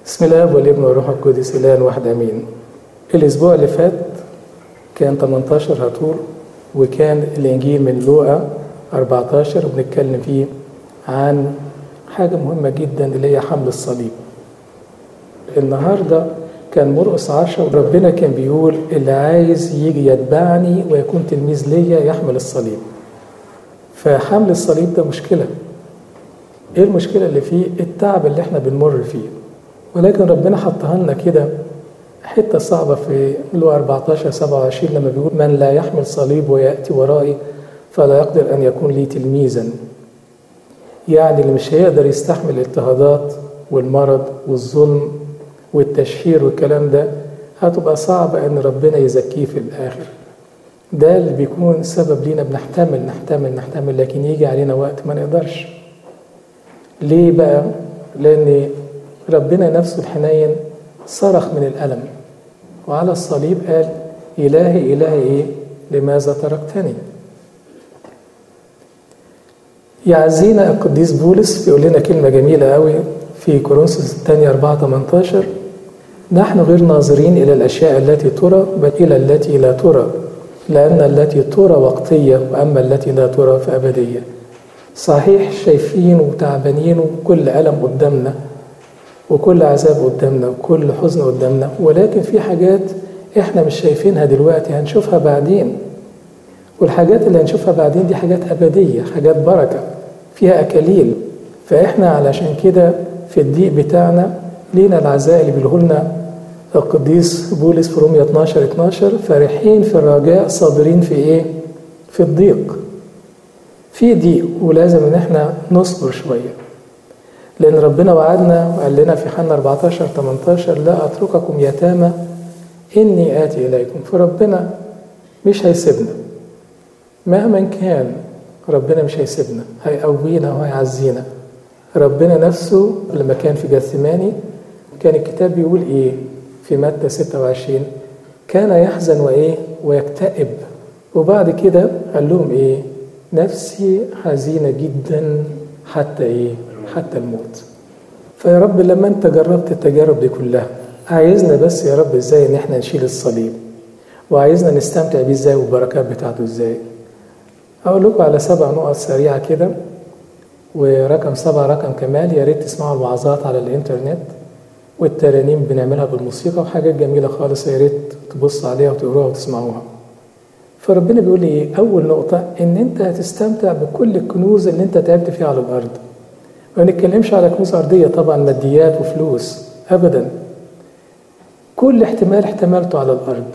بسم الله والابن والروح القدس اله واحد امين الاسبوع اللي فات كان 18 هطول وكان الانجيل من لوقا 14 وبنتكلم فيه عن حاجه مهمه جدا اللي هي حمل الصليب النهارده كان مرقس عشرة وربنا كان بيقول اللي عايز يجي يتبعني ويكون تلميذ ليا يحمل الصليب فحمل الصليب ده مشكله ايه المشكله اللي فيه التعب اللي احنا بنمر فيه ولكن ربنا حطها لنا كده حته صعبه في لو 14 27 لما بيقول من لا يحمل صليب وياتي ورائي فلا يقدر ان يكون لي تلميذا يعني اللي مش هيقدر يستحمل الاضطهادات والمرض والظلم والتشهير والكلام ده هتبقى صعبة ان ربنا يزكيه في الاخر ده اللي بيكون سبب لينا بنحتمل نحتمل نحتمل لكن يجي علينا وقت ما نقدرش ليه بقى لان ربنا نفسه الحنين صرخ من الألم وعلى الصليب قال إلهي إلهي إيه لماذا تركتني يعزينا القديس بولس بيقول لنا كلمة جميلة قوي في كورنثوس الثانية 4 18 نحن غير ناظرين إلى الأشياء التي ترى بل إلى التي لا ترى لأن التي ترى وقتية وأما التي لا ترى فأبدية صحيح شايفين وتعبانين وكل ألم قدامنا وكل عذاب قدامنا وكل حزن قدامنا ولكن في حاجات احنا مش شايفينها دلوقتي هنشوفها بعدين والحاجات اللي هنشوفها بعدين دي حاجات أبدية حاجات بركة فيها أكاليل فإحنا علشان كده في الضيق بتاعنا لينا العزاء اللي بيقوله لنا القديس بولس في رومية 12 12 فرحين في الرجاء صابرين في إيه؟ في الضيق في ضيق ولازم إن إحنا نصبر شوية لأن ربنا وعدنا وقال لنا في حنا 14 18 لا أترككم يتامى إني آتي إليكم فربنا مش هيسيبنا مهما كان ربنا مش هيسيبنا هيقوينا وهيعزينا ربنا نفسه لما كان في جثماني كان الكتاب بيقول إيه في متى 26 كان يحزن وإيه ويكتئب وبعد كده قال لهم إيه نفسي حزينة جدا حتى إيه حتى الموت فيا رب لما انت جربت التجارب دي كلها عايزنا بس يا رب ازاي ان احنا نشيل الصليب وعايزنا نستمتع بيه ازاي والبركات بتاعته ازاي اقول لكم على سبع نقط سريعه كده ورقم سبعة رقم كمال يا ريت تسمعوا الوعظات على الانترنت والترانيم بنعملها بالموسيقى وحاجات جميله خالص يا ريت تبص عليها وتقروها وتسمعوها فربنا بيقول لي ايه اول نقطه ان انت هتستمتع بكل الكنوز اللي انت تعبت فيها على الارض ما نتكلمش على كنوز أرضية طبعا ماديات وفلوس أبدا كل احتمال احتملته على الأرض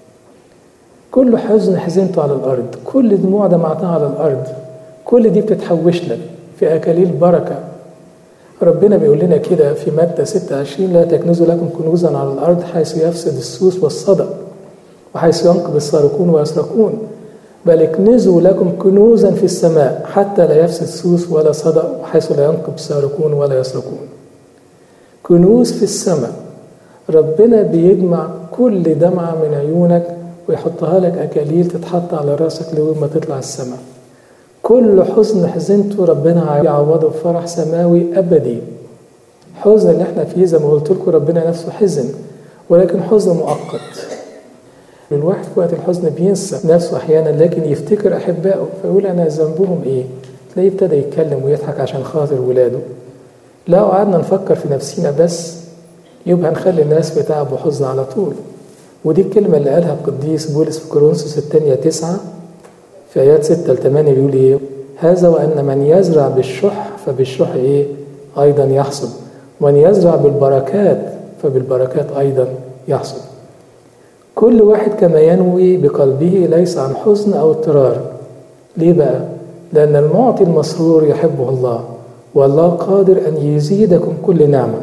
كل حزن حزنته على الأرض كل دموع دمعتها على الأرض كل دي بتتحوش لك في أكاليل بركة ربنا بيقول لنا كده في مادة 26 لا تكنزوا لكم كنوزا على الأرض حيث يفسد السوس والصدى وحيث ينقض السارقون ويسرقون بل اكنزوا لكم كنوزا في السماء حتى لا يفسد سوس ولا صدى حيث لا ينقب سارقون ولا يسرقون كنوز في السماء ربنا بيجمع كل دمعة من عيونك ويحطها لك أكاليل تتحط على راسك لغاية ما تطلع السماء كل حزن حزنته ربنا هيعوضه بفرح سماوي أبدي حزن اللي احنا فيه زي ما قلت لكم ربنا نفسه حزن ولكن حزن مؤقت الواحد في وقت الحزن بينسى نفسه احيانا لكن يفتكر احبائه فيقول انا ذنبهم ايه؟ تلاقيه ابتدى يتكلم ويضحك عشان خاطر ولاده. لو قعدنا نفكر في نفسينا بس يبقى هنخلي الناس بتعب وحزن على طول. ودي الكلمة اللي قالها القديس بولس في كورنثوس الثانية تسعة في آيات 6 ل 8 بيقول إيه؟ هذا وأن من يزرع بالشح فبالشح إيه؟ أيضا يحصد. ومن يزرع بالبركات فبالبركات أيضا يحصد. كل واحد كما ينوي بقلبه ليس عن حزن أو اضطرار ليه بقى؟ لأن المعطي المسرور يحبه الله والله قادر أن يزيدكم كل نعمة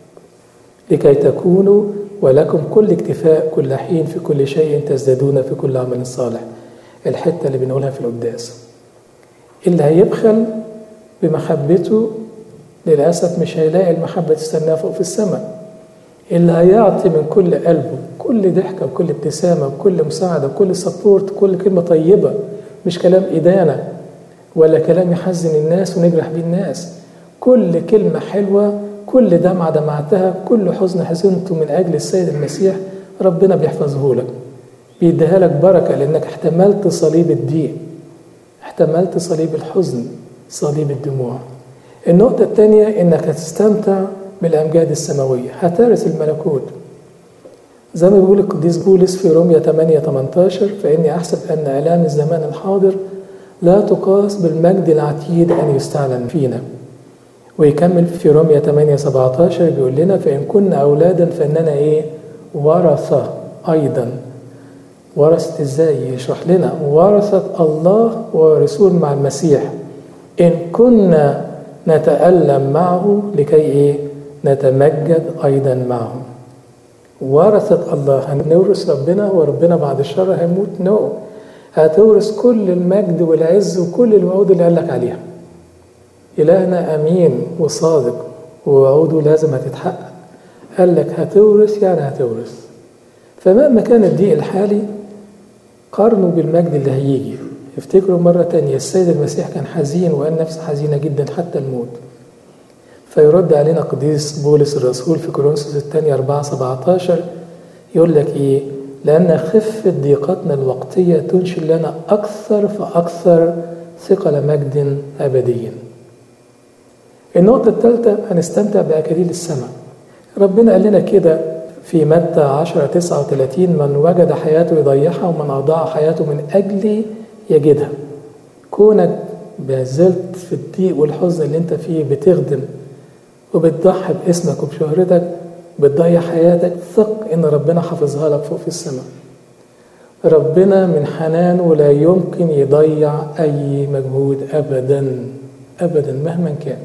لكي تكونوا ولكم كل اكتفاء كل حين في كل شيء تزدادون في كل عمل صالح الحتة اللي بنقولها في القداس اللي هيبخل بمحبته للأسف مش هيلاقي المحبة تستناه فوق في السماء اللي هيعطي من كل قلبه كل ضحكه وكل ابتسامه وكل مساعده وكل سبورت كل كلمه طيبه مش كلام ادانه ولا كلام يحزن الناس ونجرح بيه الناس كل كلمه حلوه كل دمعة دمعتها كل حزن حزنته من أجل السيد المسيح ربنا بيحفظه لك بيديها لك بركة لأنك احتملت صليب الضيق احتملت صليب الحزن صليب الدموع النقطة الثانية إنك هتستمتع بالأمجاد السماوية هترث الملكوت زي ما بيقول القديس بولس في روميا 8 18 فإني أحسب أن آلام الزمان الحاضر لا تقاس بالمجد العتيد أن يستعلن فينا ويكمل في روميا 8 17 بيقول لنا فإن كنا أولادا فإننا إيه ورثة أيضا ورثة إزاي يشرح لنا ورثة الله ورسول مع المسيح إن كنا نتألم معه لكي إيه نتمجد أيضا معه ورثة الله هنورث ربنا وربنا بعد الشر هيموت نو هتورث كل المجد والعز وكل الوعود اللي قال لك عليها إلهنا أمين وصادق ووعوده لازم هتتحقق قال لك هتورث يعني هتورث فمهما كان الضيق الحالي قارنوا بالمجد اللي هيجي افتكروا مرة تانية السيد المسيح كان حزين وقال نفسه حزينة جدا حتى الموت فيرد علينا قديس بولس الرسول في كورنثوس الثانية 4 17 يقول لك إيه؟ لأن خفة ضيقتنا الوقتية تنشئ لنا أكثر فأكثر ثقل مجد أبدي. النقطة الثالثة هنستمتع بأكاليل السماء. ربنا قال لنا كده في متى 10 39 من وجد حياته يضيعها ومن أضاع حياته من أجلي يجدها. كونك بازلت في الضيق والحزن اللي انت فيه بتخدم وبتضحي باسمك وبشهرتك بتضيع حياتك ثق ان ربنا حافظها لك فوق في السماء ربنا من حنانه لا يمكن يضيع اي مجهود ابدا ابدا مهما كان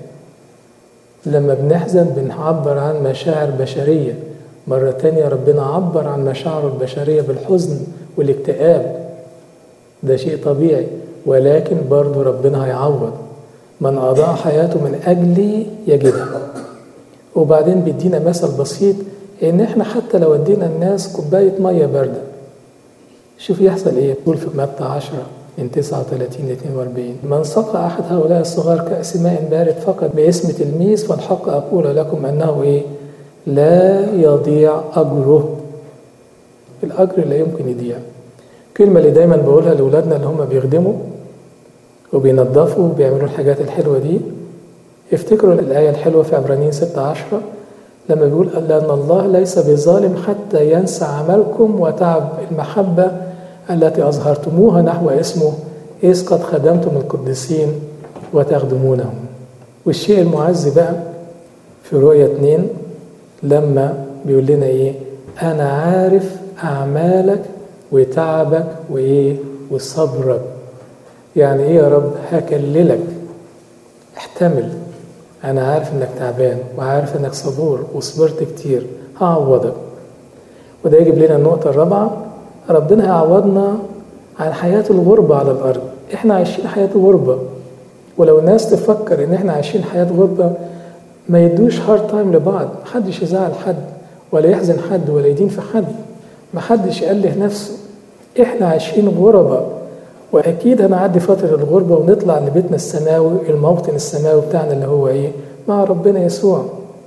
لما بنحزن بنعبر عن مشاعر بشريه مرة تانية ربنا عبر عن مشاعره البشرية بالحزن والاكتئاب ده شيء طبيعي ولكن برضه ربنا هيعوض من أضاع حياته من أجلي يجدها وبعدين بيدينا مثل بسيط ان احنا حتى لو ادينا الناس كوبايه ميه بارده شوف يحصل ايه يقول في متى 10 من 39 ل 42 من سقى احد هؤلاء الصغار كاس ماء بارد فقط باسم تلميذ فالحق اقول لكم انه ايه لا يضيع اجره الاجر لا يمكن يضيع الكلمه اللي دايما بقولها لاولادنا اللي هم بيخدموا وبينظفوا وبيعملوا الحاجات الحلوه دي افتكروا الآية الحلوة في عبرانيين 16 لما بيقول لأن الله ليس بظالم حتى ينسى عملكم وتعب المحبة التي أظهرتموها نحو اسمه إذ قد خدمتم القديسين وتخدمونهم والشيء المعز بقى في رؤية اتنين لما بيقول لنا إيه أنا عارف أعمالك وتعبك وإيه وصبرك يعني إيه يا رب هكللك احتمل أنا عارف إنك تعبان وعارف إنك صبور وصبرت كتير هعوضك وده يجيب لنا النقطة الرابعة ربنا هيعوضنا عن حياة الغربة على الأرض إحنا عايشين حياة غربة ولو الناس تفكر إن إحنا عايشين حياة غربة ما يدوش هارد تايم لبعض محدش يزعل حد ولا يحزن حد ولا يدين في حد محدش يأله نفسه إحنا عايشين غربة واكيد هنعدي فتره الغربه ونطلع لبيتنا السماوي الموطن السماوي بتاعنا اللي هو ايه مع ربنا يسوع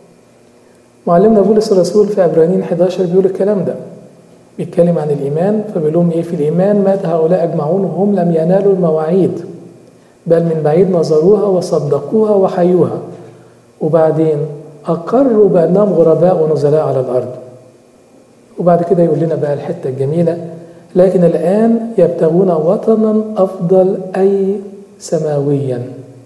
معلمنا بولس الرسول في عبرانيين 11 بيقول الكلام ده بيتكلم عن الايمان فبيقول لهم ايه في الايمان مات هؤلاء اجمعون وهم لم ينالوا المواعيد بل من بعيد نظروها وصدقوها وحيوها وبعدين اقروا بانهم غرباء ونزلاء على الارض وبعد كده يقول لنا بقى الحته الجميله لكن الآن يبتغون وطنا أفضل أي سماويا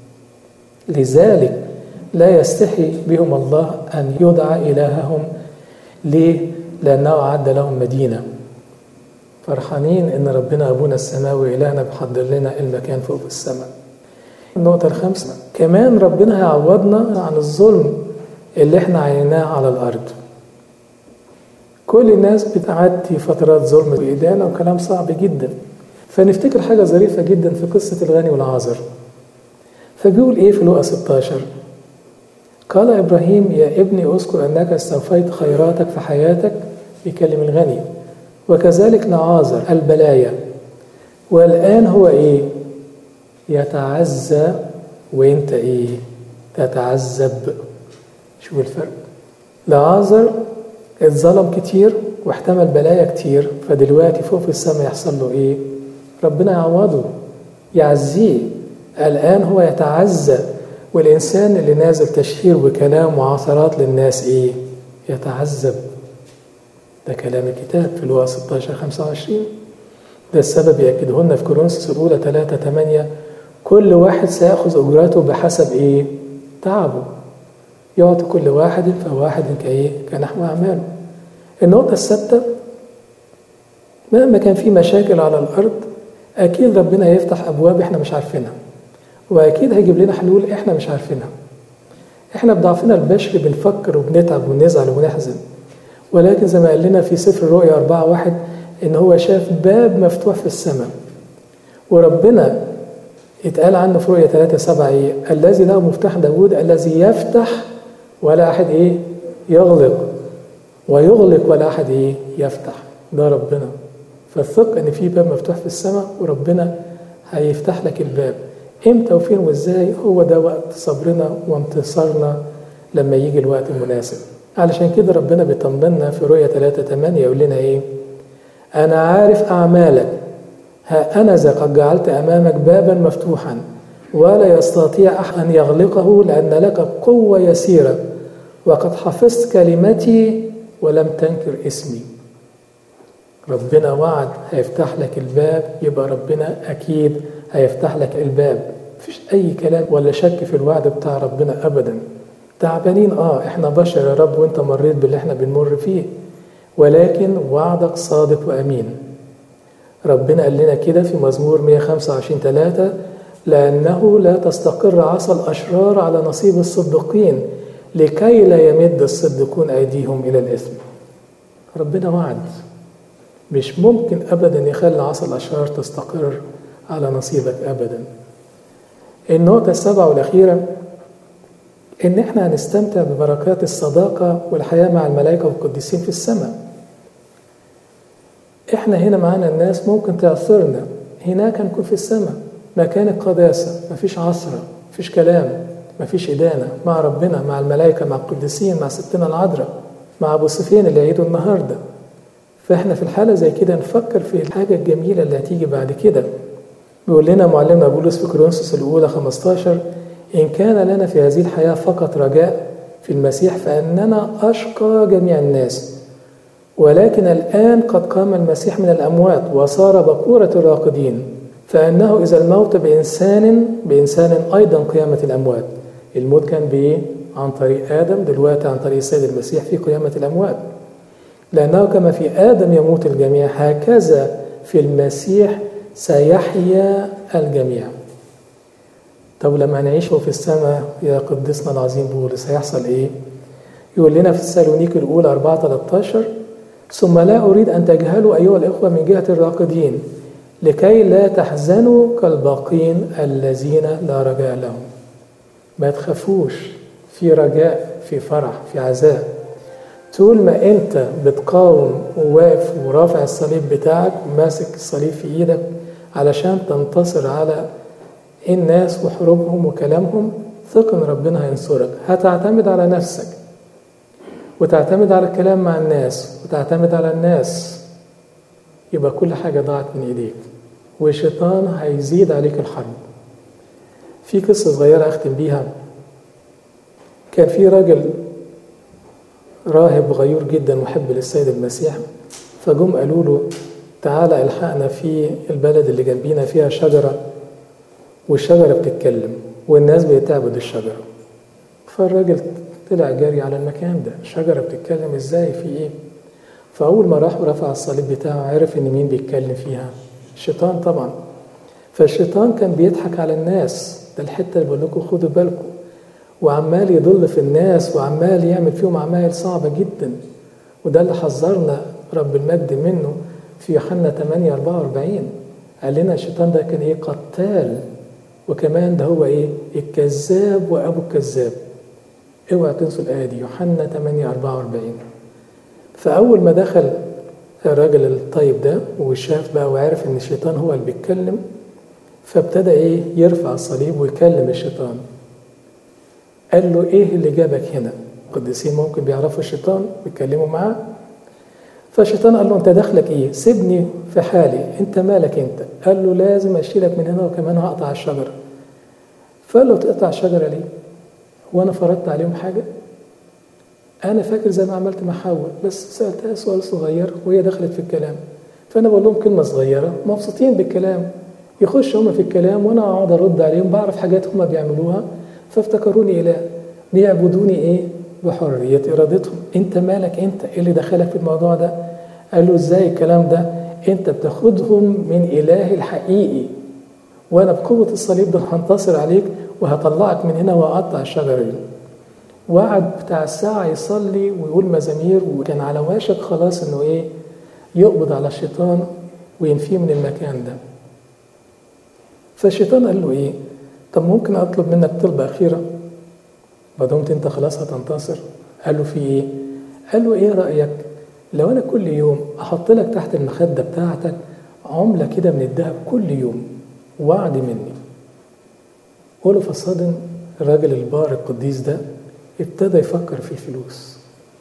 لذلك لا يستحي بهم الله أن يدعى إلههم ليه؟ لأنه أعد لهم مدينة فرحانين إن ربنا أبونا السماوي إلهنا بيحضر لنا المكان فوق في السماء النقطة الخامسة كمان ربنا هيعوضنا عن الظلم اللي احنا عيناه على الأرض كل الناس بتعدي فترات ظلم وإدانة وكلام صعب جدا فنفتكر حاجة ظريفة جدا في قصة الغني والعازر فبيقول إيه في لوقا 16 قال إبراهيم يا ابني أذكر أنك استوفيت خيراتك في حياتك بيكلم الغني وكذلك لعازر البلايا والآن هو إيه يتعزى وإنت إيه تتعذب شوف الفرق لعازر اتظلم كتير واحتمل بلايا كتير فدلوقتي فوق في السماء يحصل له ايه ربنا يعوضه يعزيه الآن هو يتعزى والإنسان اللي نازل تشهير وكلام وعثرات للناس إيه؟ يتعذب ده كلام الكتاب في لوقا 16 25 ده السبب يأكده لنا في كورنثوس الأولى 3 8 كل واحد سيأخذ أجرته بحسب إيه؟ تعبه يعطي كل واحد فواحد كإيه؟ كنحو أعماله النقطة السادسة مهما كان في مشاكل على الأرض أكيد ربنا هيفتح أبواب إحنا مش عارفينها وأكيد هيجيب لنا حلول إحنا مش عارفينها إحنا بضعفنا البشري بنفكر وبنتعب ونزعل ونحزن ولكن زي ما قال لنا في سفر الرؤيا أربعة واحد إن هو شاف باب مفتوح في السماء وربنا اتقال عنه في رؤيا ثلاثة سبعة إيه الذي له مفتاح داوود الذي يفتح ولا أحد إيه يغلق ويغلق ولا أحد إيه يفتح ده ربنا فالثق ان في باب مفتوح في السماء وربنا هيفتح لك الباب امتى وفين وازاي هو ده وقت صبرنا وانتصارنا لما يجي الوقت المناسب علشان كده ربنا بيطمنا في رؤية 3 8 يقول لنا ايه انا عارف اعمالك ها انا ذا قد جعلت امامك بابا مفتوحا ولا يستطيع احد ان يغلقه لان لك قوه يسيره وقد حفظت كلمتي ولم تنكر اسمي ربنا وعد هيفتح لك الباب يبقى ربنا أكيد هيفتح لك الباب مفيش أي كلام ولا شك في الوعد بتاع ربنا أبدا تعبانين آه إحنا بشر يا رب وإنت مريت باللي إحنا بنمر فيه ولكن وعدك صادق وأمين ربنا قال لنا كده في مزمور 125 3 لأنه لا تستقر عصا الأشرار على نصيب الصديقين لكي لا يمد الصديقون أيديهم إلى الإثم ربنا وعد مش ممكن ابدا يخلي عصا الاشرار تستقر على نصيبك ابدا النقطة السابعة والأخيرة إن إحنا هنستمتع ببركات الصداقة والحياة مع الملائكة والقديسين في السماء. إحنا هنا معانا الناس ممكن تأثرنا، هناك هنكون في السماء، مكان القداسة، مفيش عصرة، مفيش كلام، مفيش إدانة، مع ربنا، مع الملائكة، مع القديسين، مع ستنا العذراء، مع أبو سفيان اللي عيده النهارده. فاحنا في الحاله زي كده نفكر في الحاجه الجميله اللي هتيجي بعد كده بيقول لنا معلمنا بولس في كورنثوس الاولى 15 ان كان لنا في هذه الحياه فقط رجاء في المسيح فاننا اشقى جميع الناس ولكن الان قد قام المسيح من الاموات وصار بكوره الراقدين فانه اذا الموت بانسان بانسان ايضا قيامه الاموات الموت كان بايه عن طريق ادم دلوقتي عن طريق السيد المسيح في قيامه الاموات لأنه كما في آدم يموت الجميع هكذا في المسيح سيحيا الجميع طب لما نعيشه في السماء يا قدسنا العظيم بولس هيحصل ايه يقول لنا في السالونيك الأولى 4 13 ثم لا أريد أن تجهلوا أيها الإخوة من جهة الراقدين لكي لا تحزنوا كالباقين الذين لا رجاء لهم ما تخافوش في رجاء في فرح في عزاء طول ما انت بتقاوم وواقف ورافع الصليب بتاعك وماسك الصليب في ايدك علشان تنتصر على الناس وحروبهم وكلامهم ثق ان ربنا هينصرك هتعتمد على نفسك وتعتمد على الكلام مع الناس وتعتمد على الناس يبقى كل حاجة ضاعت من ايديك والشيطان هيزيد عليك الحرب في قصة صغيرة أختم بيها كان في راجل راهب غيور جدا محب للسيد المسيح فجم قالوا له تعالى الحقنا في البلد اللي جنبينا فيها شجرة والشجرة بتتكلم والناس بتعبد الشجرة فالراجل طلع جاري على المكان ده الشجرة بتتكلم ازاي في ايه فأول ما راح ورفع الصليب بتاعه عرف إن مين بيتكلم فيها الشيطان طبعا فالشيطان كان بيضحك على الناس ده الحتة اللي بقول لكم خدوا بالكم وعمال يضل في الناس وعمال يعمل فيهم أعمال صعبة جدا وده اللي حذرنا رب المجد منه في يوحنا 8 44 قال لنا الشيطان ده كان ايه قتال وكمان ده هو ايه الكذاب وابو الكذاب اوعى تنسوا الايه دي يوحنا 8 44 فاول ما دخل الراجل الطيب ده وشاف بقى وعرف ان الشيطان هو اللي بيتكلم فابتدى ايه يرفع الصليب ويكلم الشيطان قال له ايه اللي جابك هنا القديسين ممكن بيعرفوا الشيطان بيتكلموا معاه فالشيطان قال له انت دخلك ايه سيبني في حالي انت مالك انت قال له لازم اشيلك من هنا وكمان هقطع الشجره فقال له تقطع الشجره ليه وانا فرضت عليهم حاجه انا فاكر زي ما عملت مع حواء بس سالتها سؤال صغير وهي دخلت في الكلام فانا بقول لهم كلمه صغيره مبسوطين بالكلام يخش هم في الكلام وانا اقعد ارد عليهم بعرف حاجات هم بيعملوها فافتكروني اله بيعبدوني ايه بحريه ارادتهم انت مالك انت ايه اللي دخلك في الموضوع ده قال له ازاي الكلام ده انت بتاخدهم من اله الحقيقي وانا بقوه الصليب ده هنتصر عليك وهطلعك من هنا واقطع الشجره دي وقعد بتاع الساعة يصلي ويقول مزامير وكان على واشك خلاص انه ايه يقبض على الشيطان وينفيه من المكان ده فالشيطان قال له ايه طب ممكن اطلب منك طلبة أخيرة ما دمت انت خلاص هتنتصر قال له في ايه قال له ايه رأيك لو انا كل يوم احط لك تحت المخدة بتاعتك عملة كده من الذهب كل يوم وعد مني قوله فصادم الراجل البار القديس ده ابتدى يفكر في الفلوس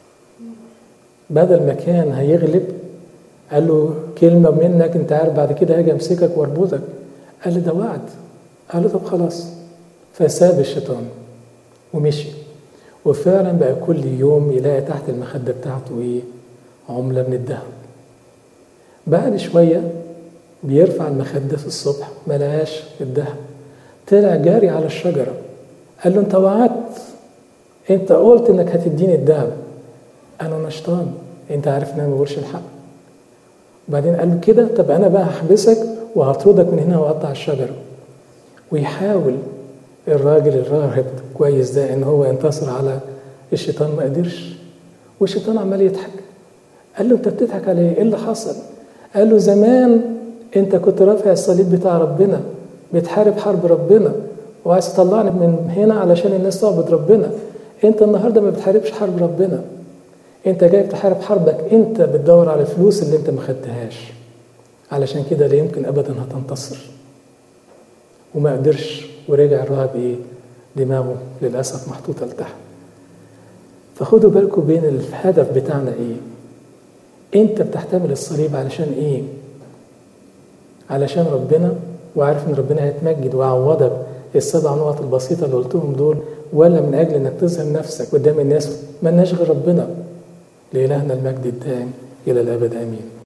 بدل ما كان هيغلب قال له كلمة منك انت عارف بعد كده هاجي امسكك واربطك قال له ده وعد قال له طب خلاص فساب الشيطان ومشي وفعلا بقى كل يوم يلاقي تحت المخدة بتاعته ايه عملة من الذهب بعد شوية بيرفع المخدة في الصبح ما لقاش الذهب طلع جاري على الشجرة قال له انت وعدت انت قلت انك هتديني الذهب انا نشطان انت عارف ان انا ما بقولش الحق وبعدين قال له كده طب انا بقى هحبسك وهطردك من هنا واقطع الشجره ويحاول الراجل الراهب كويس ده ان هو ينتصر على الشيطان ما قدرش والشيطان عمال يضحك قال له انت بتضحك على ايه؟ ايه اللي حصل؟ قال له زمان انت كنت رافع الصليب بتاع ربنا بتحارب حرب ربنا وعايز تطلعني من هنا علشان الناس تعبد ربنا انت النهارده ما بتحاربش حرب ربنا انت جاي بتحارب حربك انت بتدور على الفلوس اللي انت ما خدتهاش علشان كده لا يمكن ابدا هتنتصر وما قدرش ورجع الراهب ايه دماغه للاسف محطوطه لتحت فخدوا بالكم بين الهدف بتاعنا ايه انت بتحتمل الصليب علشان ايه علشان ربنا وعارف ان ربنا هيتمجد ويعوضك السبع نقط البسيطه اللي قلتهم دول ولا من اجل انك تظهر نفسك قدام الناس ما غير ربنا لالهنا المجد الدائم الى الابد امين